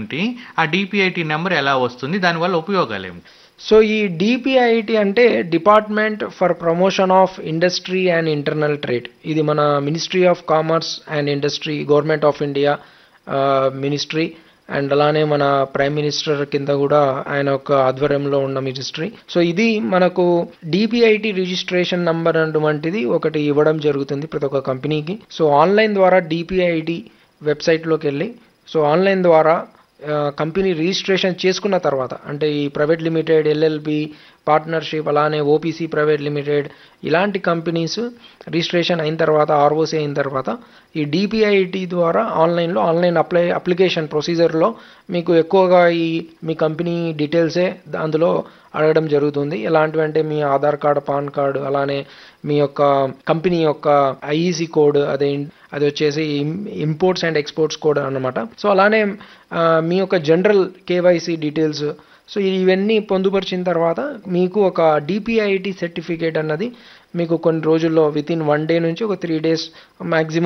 ఏమిటి ఆ DPIIT number ఎలా వస్తుంది దానివల్ల ఉపయోగాలు ఏమిటి సో ఈ డిపిఐటి అంటే department for promotion of industry and internal trade ఇది మన ministry of commerce and industry government of India ministry and అలానే మన ప్రైమ్ మినిస్టర్ కింద కూడా ఆయన యొక్క ఆధ్వర్యంలో ఉన్న మినిస్ట్రీ సో ఇది మనకు డిపిఐటి రిజిస్ట్రేషన్ నంబర్ అటువంటిది ఒకటి ఇవ్వడం జరుగుతుంది ప్రతి ఒక్క కంపెనీకి సో ఆన్లైన్ ద్వారా డిపిఐటి వెబ్సైట్లోకి వెళ్ళి సో ఆన్లైన్ ద్వారా ఆ, కంపెనీ రిజిస్ట్రేషన్ చేసుకున్న తర్వాత అంటే ఈ ప్రైవేట్ లిమిటెడ్ ఎల్ఎల్బి పార్ట్నర్షిప్ అలానే ఓపీసీ ప్రైవేట్ లిమిటెడ్ ఇలాంటి కంపెనీస్ రిజిస్ట్రేషన్ అయిన తర్వాత ఆర్ఓసి అయిన తర్వాత ఈ డిపిఐటి ద్వారా ఆన్లైన్లో ఆన్లైన్ అప్లై అప్లికేషన్ ప్రొసీజర్లో మీకు ఎక్కువగా ఈ మీ కంపెనీ డీటెయిల్సే అందులో అడగడం జరుగుతుంది ఎలాంటివి అంటే మీ ఆధార్ కార్డు పాన్ కార్డు అలానే మీ యొక్క కంపెనీ యొక్క ఐఈసి కోడ్ అదే అది వచ్చేసి ఇంపోర్ట్స్ అండ్ ఎక్స్పోర్ట్స్ కోడ్ అన్నమాట సో అలానే ఆ, మీ యొక్క జనరల్ కేవైసీ డీటెయిల్స్ సో ఇవన్నీ పొందుపరిచిన తర్వాత మీకు ఒక డిపిఐటి సర్టిఫికేట్ అన్నది మీకు కొన్ని రోజుల్లో విత్ ఇన్ వన్ డే నుంచి ఒక త్రీ డేస్ మ్యాక్సిమం